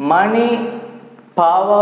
money, power,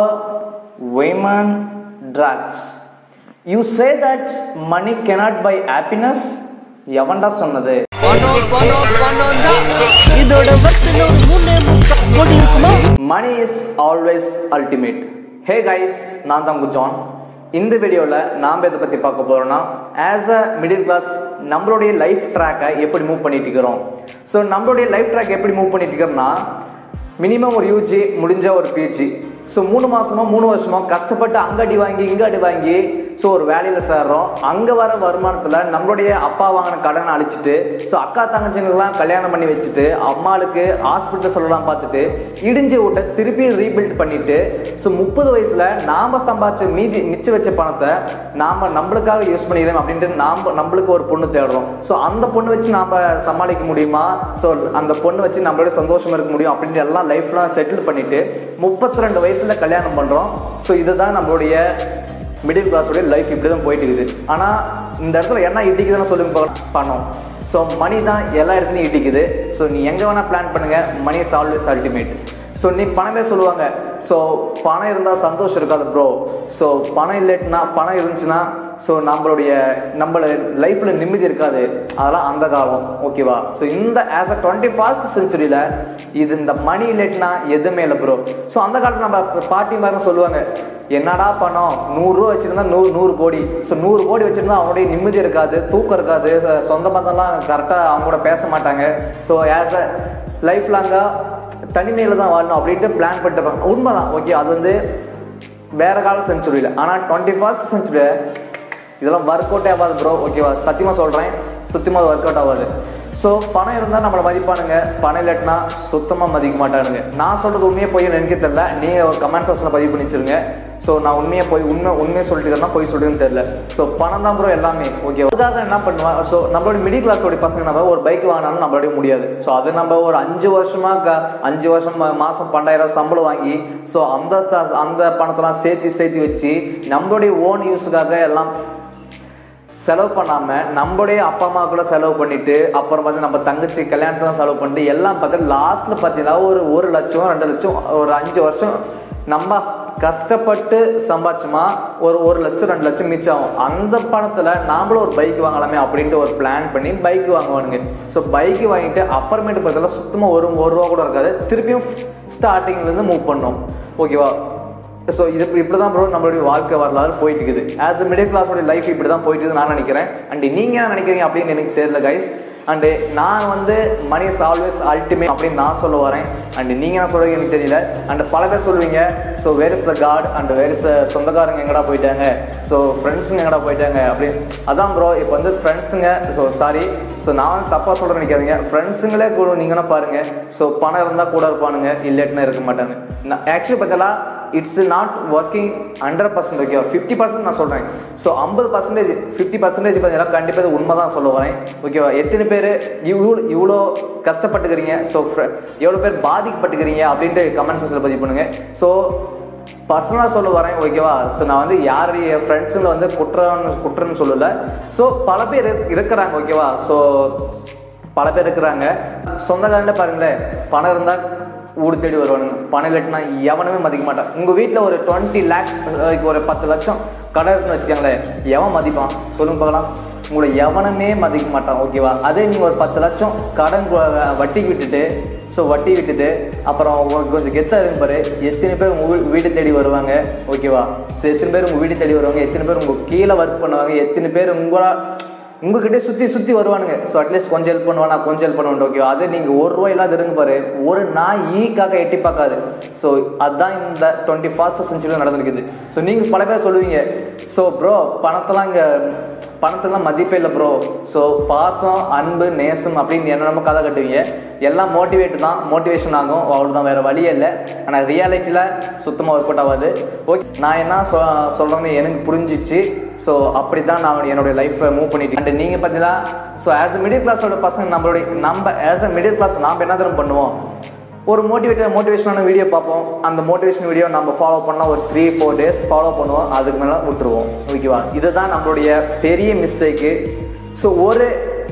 women, drugs. You say that money cannot buy happiness? எவன்டா சொன்னது பணம் பணம் பணம் தான் இதோட வர்த்தனை ஒரு மூணே முக்கால் கோடி இருக்குமா money is always ultimate hey guys நான் தான் உங்க ஜான் இந்த வீடியோவில் நாம் எதை பற்றி பார்க்க போகிறோம்னா ஆஸ் அ மிடில் கிளாஸ் நம்மளுடைய லைஃப் ட்ராக்கை எப்படி மூவ் பண்ணிட்டு இருக்கிறோம் ஸோ நம்மளுடைய லைஃப் ட்ராக் எப்படி மூவ் பண்ணிட்டு இருக்கிறோம்னா மினிமம் ஒரு யூஜி முடிஞ்ச ஒரு பிஜி ஸோ மூணு மாசமா மூணு வருஷமா கஷ்டப்பட்டு அங்க அடி வாங்கி இங்க அடி வாங்கி ஸோ ஒரு வேலையில் சேர்றோம் அங்கே வர வருமானத்தில் நம்மளுடைய அப்பா வாங்கின கடனை அழிச்சிட்டு ஸோ அக்கா தங்கச்சிங்களுக்குலாம் கல்யாணம் பண்ணி வச்சுட்டு அம்மாளுக்கு ஹாஸ்பிட்டல் சொல்லலாம் பார்த்துட்டு இடிஞ்சு விட்ட திருப்பி ரீபில்ட் பண்ணிட்டு ஸோ முப்பது வயசில் நாம் சம்பாதிச்ச மீதி மிச்சம் வச்ச பணத்தை நாம் நம்மளுக்காக யூஸ் பண்ணிக்கிறோம் அப்படின்ட்டு நாம் நம்மளுக்கு ஒரு பொண்ணு தேடுறோம் ஸோ அந்த பொண்ணு வச்சு நாம் சமாளிக்க முடியுமா ஸோ அந்த பொண்ணு வச்சு நம்மளோட சந்தோஷமா இருக்க முடியும் அப்படின்ட்டு எல்லாம் லைஃப்லாம் செட்டில் பண்ணிட்டு முப்பத்தி ரெண்டு வயசுல கல்யாணம் பண்றோம் ஸோ இதுதான் நம்மளுடைய மிடில் கிளாஸோடைய லைஃப் இப்படி தான் போயிட்டு இருக்குது ஆனால் இந்த இடத்துல என்ன இடிக்குதுன்னு சொல்லுங்க பார்க்கலாம். பணம் ஸோ மணி தான் எல்லா இடத்துலையும் இடிக்குது ஸோ நீ எங்கே வேணால் பிளான் பண்ணுங்க money is always ultimate so நீ பணமே சொல்லுவாங்க ஸோ பணம் இருந்தால் சந்தோஷம் இருக்காது ப்ரோ ஸோ பணம் இல்லைன்னா பணம் இருந்துச்சுன்னா ஸோ நம்மளுடைய நம்மள லைஃப்பில் நிம்மதி இருக்காது அதெல்லாம் அந்த காலம் ஓகேவா ஸோ இந்த ஆஸ் அ டுவெண்ட்டி ஃபர்ஸ்ட் செஞ்சுரியில் இது இந்த மணி இல்லைன்னா எதுவுமே இல்லை ப்ரோ ஸோ அந்த காலத்தில் நம்ம பாட்டி மாதிரி சொல்லுவாங்க என்னடா பணம் நூறுரூவா வச்சுருந்தா நூறு நூறு கோடி ஸோ நூறு கோடி வச்சுருந்தா அவனுடைய நிம்மதி இருக்காது தூக்கம் இருக்காது சொ- சொந்த பந்தம்லாம் கரெக்டாக அவங்க கூட பேச மாட்டாங்க ஸோ ஆஸ் அ லைஃப் லாங்காக தனிமையில் தான் வாழணும் அப்படின்ட்டு பிளான் பண்ணிட்டு உண்மைதான் ஓகே அது வந்து வேற கால செஞ்சுரியில் ஆனால் டுவெண்ட்டி ஃபர்ஸ்ட் செஞ்சுரியில் இதெல்லாம் ஒர்க் அவுட்டே ஆகாது ப்ரோ ஓகேவா சத்தியமாக சொல்கிறேன் சுத்தமாக ஒர்க் அவுட் ஆகாது ஸோ பணம் இருந்தால் நம்மளை மதிப்பானுங்க பணம் இல்லாட்டினா சுத்தமாக மதிக்க மாட்டானுங்க நான் சொல்கிறது உண்மையை போய் எனக்கு தெரியல நீங்கள் ஒரு கமெண்ட் செக்ஷனில் பதிவு பண்ணி வச்சிருங்க ஸோ நான் உண்மையை போய் உண்மை உண்மையை சொல்லிட்டு இருக்கேன்னா போய் சொல்லிட்டுன்னு தெரியல ஸோ பணம் தான் ப்ரோ எல்லாமே ஓகே அதுக்காக என்ன பண்ணுவேன் ஸோ நம்மளோட மிடில் கிளாஸோட பசங்க நம்ம ஒரு பைக் வாங்கினாலும் நம்மளோட முடியாது ஸோ அது நம்ம ஒரு அஞ்சு வருஷமா க- அஞ்சு வருஷம் மா- மாசம் பன்னெண்டாயிரம் சம்பளம் வாங்கி ஸோ அந்த ச- அந்த பணத்தெல்லாம் சேர்த்து சேர்த்து வச்சு நம்மளுடைய ஓன் யூஸுக்காக எல்லாம் செலவு பண்ணாம நம்மளுடைய அப்பா அம்மா கூட செலவு பண்ணிட்டு அப்புறம் பார்த்து நம்ம தங்கச்சி கல்யாணத்துல செலவு பண்ணிட்டு எல்லாம் பார்த்து லாஸ்ட்ல பார்த்தீங்கன்னா ஒரு ஒரு லட்சம் ரெண்டு லட்சம் ஒரு அஞ்சு வருஷம் நம்ம கஷ்டப்பட்டு சம்பாதிச்சோமா ஒரு ஒரு லட்சம் ரெண்டு லட்சம் மிச்சம் ஆகும் அந்த பணத்துல நாமளும் ஒரு பைக் வாங்கலாமே அப்படின்ட்டு ஒரு பிளான் பண்ணி பைக் வாங்குவானுங்க ஸோ பைக் வாங்கிட்டு அப்புறமேட்டு பார்த்தீங்கன்னா சுத்தமா ஒரு ஒரு ரூபா கூட இருக்காது திருப்பியும் ஸ்டார்டிங்ல இருந்து மூவ் பண்ணோம் ஓகேவா ஸோ இது இப்படி தான் ப்ரோ நம்மளுடைய வாழ்க்கை வரலாறு போயிட்டு இருக்குது ஆஸ் அ மிடில் கிளாஸோட லைஃப் இப்படி தான் போயிட்டு இருக்குதுன்னு நான் நினைக்கிறேன் அண்ட் நீங்கள் என்ன நினைக்கிறீங்க அப்படின்னு எனக்கு தெரியல கைஸ் அண்டு நான் வந்து மணி இஸ் ஆல்வேஸ் அல்டிமேட் அப்படின்னு நான் சொல்ல வரேன் அண்ட் நீங்கள் என்ன சொல்றீங்க எனக்கு தெரியல அண்ட் பல பேர் சொல்லுவீங்க so where is the god and where is சொந்தக்காரங்க எங்கடா போயிட்டாங்க ஸோ ஃப்ரெண்ட்ஸுங்க எங்கடா போயிட்டாங்க அப்படின்னு அதான் ப்ரோ இப்போ வந்து ஃப்ரெண்ட்ஸுங்க ஸோ சாரி ஸோ நான் வந்து தப்பாக சொல்கிறேன் நினைக்காதீங்க ஃப்ரெண்ட்ஸுங்களே கூட நீங்கன்னா பாருங்க ஸோ பணம் இருந்தால் கூட இருப்பானுங்க இல்லாட்டினா இருக்க மாட்டாங்க ஆக்சுவலி பார்த்தீங்களா it's not working hundred percent okay fifty percent நான் சொல்கிறேன் ஸோ ஐம்பது பர்சன்டேஜ் ஃபிஃப்டி பர்சன்டேஜ் பார்த்தீங்கன்னா கண்டிப்பாக இது உண்மை தான் சொல்ல வரேன் ஓகேவா எத்தனை பேர் இவ்வளோ இவ்வளோ கஷ்டப்பட்டுக்கிறீங்க ஸோ எவ்வளோ பேர் பாதிக்கப்பட்டுக்கிறீங்க அப்படின்ட்டு கமெண்ட் செக்ஷனில் பதிவு பண்ணுங்க ஸோ பர்சனலாக சொல்ல வரேன் ஓகேவா ஸோ நான் வந்து யாருடைய ஃப்ரெண்ட்ஸுங்களை வந்து குற்றம்னு குற்றம்னு சொல்லலை ஸோ பல பேர் இரு- இருக்கிறாங்க ஓகேவா ஸோ பல பேர் இருக்கிறாங்க சொந்தக்காரங்களே பாருங்களேன் பணம் இருந்தால் ஊடு தேடி வருவானுங்க பணம் இல்லாட்டினா எவனுமே மதிக்க மாட்டான் உங்கள் வீட்டில் ஒரு டுவெண்ட்டி லேக்ஸ் ஒரு பத்து லட்சம் கடை இருக்குன்னு வச்சுக்கோங்களேன் எவன் மதிப்பான் சொல்லுங்க பார்க்கலாம் உங்களை எவனுமே மதிக்க மாட்டான் ஓகேவா அதே நீங்கள் ஒரு பத்து லட்சம் கடன் கு- வட்டிக்கு விட்டுட்டு ஸோ வட்டி விட்டுட்டு அப்புறம் உங்களுக்கு கொஞ்சம் கெத்தாக இருக்கு பாரு எத்தனை பேர் உங்கள் வீ வீடு தேடி வருவாங்க ஓகேவா ஸோ எத்தனை பேர் உங்கள் வீடு தேடி வருவாங்க எத்தனை பேர் உங்கள் கீழே ஒர்க் பண்ணுவாங்க எத்தனை பேர் உங்களா உங்ககிட்ட சுற்றி சுற்றி வருவானுங்க ஸோ அட்லீஸ்ட் கொஞ்சம் ஹெல்ப் பண்ணுவானா கொஞ்சம் ஹெல்ப் பண்ணுவேன் ஓகேவா அது நீங்கள் ஒரு ரூபாய் இல்லாத இருங்க பாரு ஒரு நாய் ஈக்காக எட்டி பார்க்காது ஸோ அதுதான் இந்த டுவெண்ட்டி ஃபர்ஸ்ட் செஞ்சுரியில் நடந்திருக்குது ஸோ நீங்கள் பல பேர் சொல்லுவீங்க ஸோ ப்ரோ பணத்தெல்லாம் இங்கே பணத்தெல்லாம் மதிப்பே இல்லை ப்ரோ ஸோ பாசம் அன்பு நேசம் அப்படின்னு என்னென்ன கதை கட்டுவீங்க எல்லாம் மோட்டிவேட் தான் மோட்டிவேஷன் ஆகும் அவ்வளோதான் வேறு வழியே இல்லை ஆனால் ரியாலிட்டியில் சுத்தமாக ஒர்க் அவுட் ஆகாது ஓகே நான் என்ன சொ சொல்கிறேன்னு எனக்கு புரிஞ்சிச்சு ஸோ அப்படி தான் நான் என்னுடைய லைஃப்பை மூவ் பண்ணிட்டு அண்ட் நீங்கள் பார்த்தீங்கன்னா ஸோ ஆஸ் அ மிடில் கிளாஸோட பசங்க நம்மளுடைய நம்ம ஆஸ் அ மிடில் கிளாஸ் நாம் என்ன தரம் பண்ணுவோம் ஒரு மோட்டிவேட்டட் மோட்டிவேஷனான வீடியோ பார்ப்போம் அந்த மோட்டிவேஷன் வீடியோ நம்ம ஃபாலோ பண்ணால் ஒரு த்ரீ ஃபோர் டேஸ் ஃபாலோ பண்ணுவோம் அதுக்கு மேலே விட்டுருவோம் ஓகேவா இதுதான் நம்மளுடைய பெரிய மிஸ்டேக்கு ஸோ ஒரு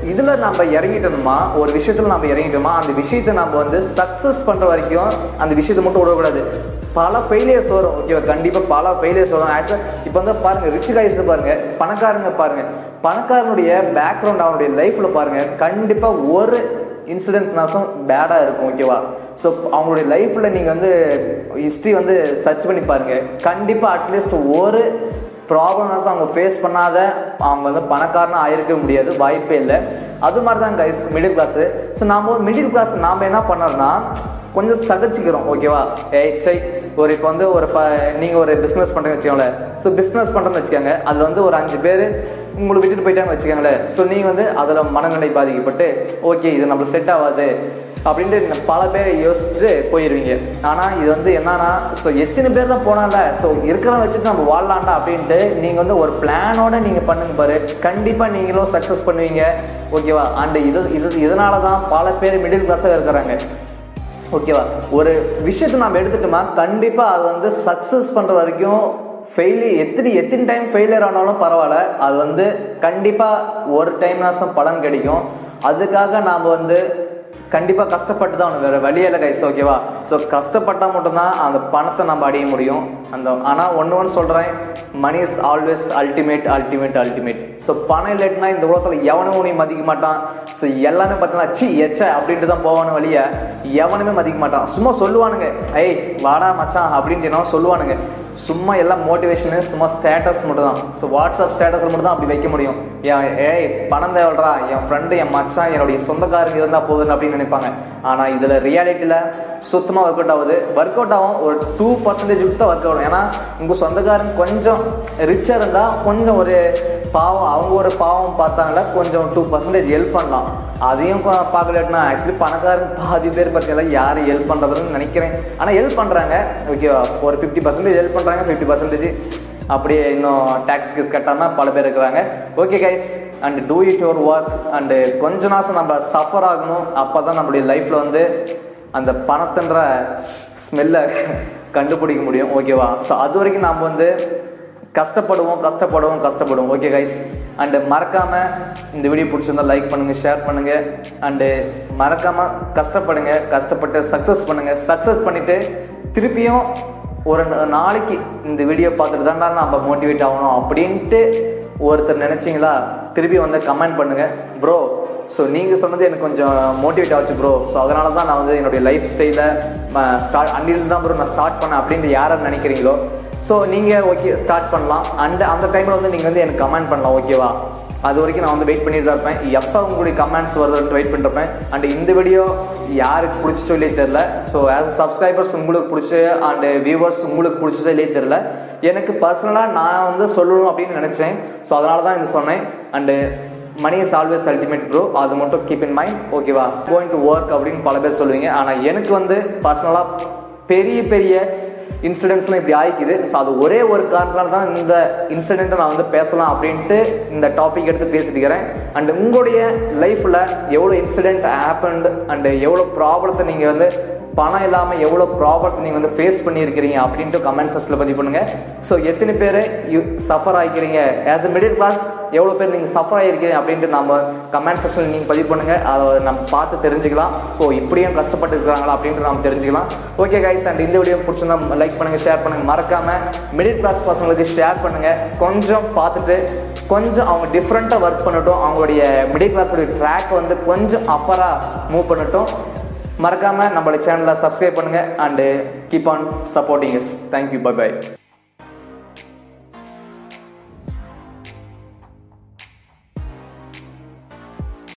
இதில் நம்ம இறங்கிட்டோமா ஒரு விஷயத்தில் நம்ம இறங்கிட்டோமா அந்த விஷயத்தை நம்ம வந்து சக்ஸஸ் பண்ணுற வரைக்கும் அந்த விஷயத்தை மட்டும் விடக்கூடாது பல ஃபெயிலியர்ஸ் வரும் ஓகேவா கண்டிப்பாக பல ஃபெயிலியர்ஸ் வரும் ஆக்சுவலாக இப்போ வந்து பாருங்க ரிச் கைஸ் பாருங்க பணக்காரங்க பாருங்க பணக்காரனுடைய பேக்ரவுண்ட் அவனுடைய லைஃப்பில் பாருங்க கண்டிப்பாக ஒரு இன்சிடென்ட்னாசும் பேடாக இருக்கும் ஓகேவா ஸோ அவங்களுடைய லைஃப்பில் நீங்கள் வந்து ஹிஸ்ட்ரி வந்து சர்ச் பண்ணி பாருங்க கண்டிப்பாக அட்லீஸ்ட் ஒரு ப்ராப்ளம்னாச்சும் அவங்க ஃபேஸ் பண்ணாத அவங்க வந்து பணக்காரனாக ஆயிருக்க முடியாது வாய்ப்பே இல்லை அது மாதிரி தான் கைஸ் மிடில் கிளாஸு ஸோ நாம் ஒரு மிடில் கிளாஸ் நாம் என்ன பண்ணோம்னா கொஞ்சம் சகிச்சுக்கிறோம் ஓகேவா ஏய் சை ஒரு இப்போ வந்து ஒரு ப நீங்கள் ஒரு பிஸ்னஸ் பண்ணுறீங்க வச்சுக்கோங்களேன் ஸோ பிஸ்னஸ் பண்ணுறேன்னு வச்சுக்கோங்க அதில் வந்து ஒரு அஞ்சு பேர் உங்களை விட்டுட்டு போயிட்டாங்க வச்சுக்கோங்களேன் ஸோ நீங்கள் வந்து அதில் மனநிலை பாதிக்கப்பட்டு ஓகே இது நம்மளுக்கு செட் ஆகாது அப்படின்ட்டு நீங்க பல பேர் யோசிச்சுட்டு போயிடுவீங்க ஆனால் இது வந்து என்னன்னா ஸோ எத்தனை பேர் தான் போனால ஸோ இருக்கிறத வச்சுட்டு நம்ம வாழலாம்டா அப்படின்ட்டு நீங்கள் வந்து ஒரு பிளானோட நீங்கள் பண்ணுங்க பாரு கண்டிப்பாக நீங்களும் சக்ஸஸ் பண்ணுவீங்க ஓகேவா அண்ட் இது இது இதனால தான் பல பேர் மிடில் கிளாஸாக இருக்கிறாங்க ஓகேவா ஒரு விஷயத்தை நம்ம எடுத்துட்டோமா கண்டிப்பாக அது வந்து சக்ஸஸ் பண்ணுற வரைக்கும் ஃபெயிலி எத்தனை எத்தனை டைம் ஃபெயிலியர் ஆனாலும் பரவாயில்ல அது வந்து கண்டிப்பாக ஒரு டைம்னாச்சும் பலன் கிடைக்கும் அதுக்காக நாம் வந்து கண்டிப்பாக கஷ்டப்பட்டு தான் வேறு வழியில் கைஸ் ஓகேவா ஸோ கஷ்டப்பட்டால் மட்டும்தான் அந்த பணத்தை நம்ம அடைய முடியும் அந்த ஆனால் ஒன்று ஒன்று சொல்கிறேன் money is always ultimate ultimate ultimate so பணம் இல்லைன்னா இந்த உலகத்தில் எவனும் உன்னை மதிக்க மாட்டான் ஸோ எல்லாமே பார்த்தீங்கன்னா சி எச்ச அப்படின்ட்டு தான் போவானு வழிய எவனுமே மதிக்க மாட்டான் சும்மா சொல்லுவானுங்க ஏய் வாடா மச்சான் அப்படின்ட்டு என்ன சொல்லுவானுங்க சும்மா எல்லாம் மோட்டிவேஷனு சும்மா ஸ்டேட்டஸ் மட்டும் தான் ஸோ வாட்ஸ்அப் ஸ்டேட்டஸில் மட்டும் தான் அப்படி வைக்க முடியும் ஏன் ஏய் பணம் தேவைடா என் ஃப்ரெண்டு என் மச்சான் என்னுடைய சொந்தக்காரங்க இருந்தால் போதுன்னு அப்படின்னு நினைப்பாங்க ஆனால் இதில் ரியாலிட்டியில் சுத்தமாக ஒர்க் அவுட் ஆகுது ஒர்க் அவுட் ஆகும் ஒரு டூ பர்சன்டேஜ் தான் ஒர்க் ஆகும் ஏன்னா உங்கள் சொந்தக்காரங்க கொஞ்சம் ரிச்சாக இருந்தால் கொஞ்சம் ஒரு பாவம் அவங்க ஒரு பாவம் பார்த்தாங்களா கொஞ்சம் டூ பர்சன்டேஜ் ஹெல்ப் பண்ணலாம் அதையும் பா- பார்க்கலன்னா ஆக்சுவலி பணக்காரங்க பாதி பேர் பார்த்தீங்கன்னா யாரும் ஹெல்ப் பண்ணுறதுன்னு நினைக்கிறேன் ஆனால் ஹெல்ப் பண்ணுறாங்க ஓகேவா ஒரு ஃபிஃப்டி பர்சன்டேஜ் ஹெல்ப் பண்ணுறாங்க ஃபிஃப்டி பர்சன்டேஜ் அப்படியே இன்னும் டேக்ஸ் கீஸ் கட்டாமல் பல பேர் இருக்கிறாங்க okay guys and do it your work and கொஞ்ச நாசம் நம்ம சஃபர் ஆகணும் அப்போ தான் நம்மளுடைய லைஃப்பில் வந்து அந்த பணத்துன்ற ஸ்மெல்லை கண்டுபிடிக்க முடியும் ஓகேவா ஸோ அது வரைக்கும் நாம் வந்து கஷ்டப்படுவோம் கஷ்டப்படுவோம் கஷ்டப்படுவோம் ஓகே கைஸ் அண்டு மறக்காமல் இந்த வீடியோ பிடிச்சிருந்தா லைக் பண்ணுங்கள் ஷேர் பண்ணுங்கள் அண்டு மறக்காமல் கஷ்டப்படுங்க கஷ்டப்பட்டு சக்ஸஸ் பண்ணுங்கள் சக்ஸஸ் பண்ணிவிட்டு திருப்பியும் ஒரு நா- நாளைக்கு இந்த வீடியோ பார்த்துட்டு தான்டா நம்ம மோட்டிவேட் ஆகணும் அப்படின்ட்டு ஒருத்தர் நினச்சிங்களா திருப்பி வந்து கமெண்ட் பண்ணுங்கள் ப்ரோ ஸோ நீங்கள் சொன்னது எனக்கு கொஞ்சம் மோட்டிவேட் ஆச்சு ப்ரோ ஸோ அதனால தான் நான் வந்து என்னுடைய லைஃப் ஸ்டைலை ஸ்டார்ட் அன்னிலிருந்து தான் ப்ரோ நான் ஸ்டார்ட் பண்ணேன் அப்படின்ட்டு யாரை நினைக்கிறீங்களோ ஸோ நீங்கள் ஓகே ஸ்டார்ட் பண்ணலாம் அண்ட் அந்த டைமில் வந்து நீங்கள் வந்து எனக்கு கமெண்ட் பண்ணலாம் ஓகேவா அது வரைக்கும் நான் வந்து வெயிட் பண்ணிட்டு தான் இருப்பேன் எப்போ உங்களுடைய கமெண்ட்ஸ் வருதுன்ட்டு வெயிட் பண்ணிருப்பேன் அண்ட் இந்த வீடியோ யாருக்கு பிடிச்சோ இல்லையே தெரில ஸோ ஆஸ் சப்ஸ்கிரைபர்ஸ் உங்களுக்கு பிடிச்சி அண்ட் வியூவர்ஸ் உங்களுக்கு பிடிச்சதோ இல்லையே தெரில எனக்கு பர்சனலாக நான் வந்து சொல்லணும் அப்படின்னு நினச்சேன் ஸோ அதனால தான் இது சொன்னேன் and money is always ultimate bro அது மட்டும் கீப் இன் மைண்ட் ஓகேவா கோயிங் டு ஒர்க் அப்படின்னு பல பேர் சொல்லுவீங்க ஆனால் எனக்கு வந்து பர்சனலாக பெரிய பெரிய இன்சிடென்ட்ஸ்லாம் இப்படி ஆயிக்குது ஸோ அது ஒரே ஒரு காரணத்தால தான் இந்த இன்சிடெண்ட்டை நான் வந்து பேசலாம் அப்படின்ட்டு இந்த டாபிக் எடுத்து பேசிட்டுக்கிறேன் அண்ட் உங்களுடைய லைஃப்பில் எவ்வளோ இன்சிடெண்ட் ஹேப்பன்டு அண்டு எவ்வளோ ப்ராப்ளத்தை நீங்கள் வந்து பணம் இல்லாமல் எவ்வளோ ப்ராப்ளத்தை நீங்கள் வந்து ஃபேஸ் பண்ணியிருக்கிறீங்க அப்படின்ட்டு கமெண்ட் செக்ஷனில் பதிவு பண்ணுங்கள் ஸோ எத்தனை பேர் யூ சஃபர் ஆகிக்கிறீங்க ஆஸ் அ மிடில் கிளாஸ் எவ்வளோ பேர் நீங்கள் சஃபர் ஆகிருக்கீங்க அப்படின்ட்டு நம்ம கமெண்ட் செக்ஷனில் நீங்கள் பதிவு பண்ணுங்கள் அதை நம்ம பார்த்து தெரிஞ்சுக்கலாம் ஓ இப்படியும் கஷ்டப்பட்டு இருக்கிறாங்களா அப்படின்ட்டு நம்ம தெரிஞ்சுக்கலாம் ஓகே கைஸ் அண்ட் இந்த வீடியோ பிடிச்சிருந்தா லைக் பண்ணுங்கள் ஷேர் பண்ணுங்கள் மறக்காமல் மிடில் கிளாஸ் பசங்களுக்கு ஷேர் பண்ணுங்கள் கொஞ்சம் பார்த்துட்டு கொஞ்சம் அவங்க டிஃப்ரெண்ட்டாக ஒர்க் பண்ணட்டும் அவங்களுடைய மிடில் கிளாஸோடைய ட்ராக் வந்து கொஞ்சம் அப்பராக மூவ் பண்ணட்டும் மறக்காமல் நம்மளோட சேனலை சப்ஸ்கிரைப் பண்ணுங்கள் and keep on supporting us thank you bye by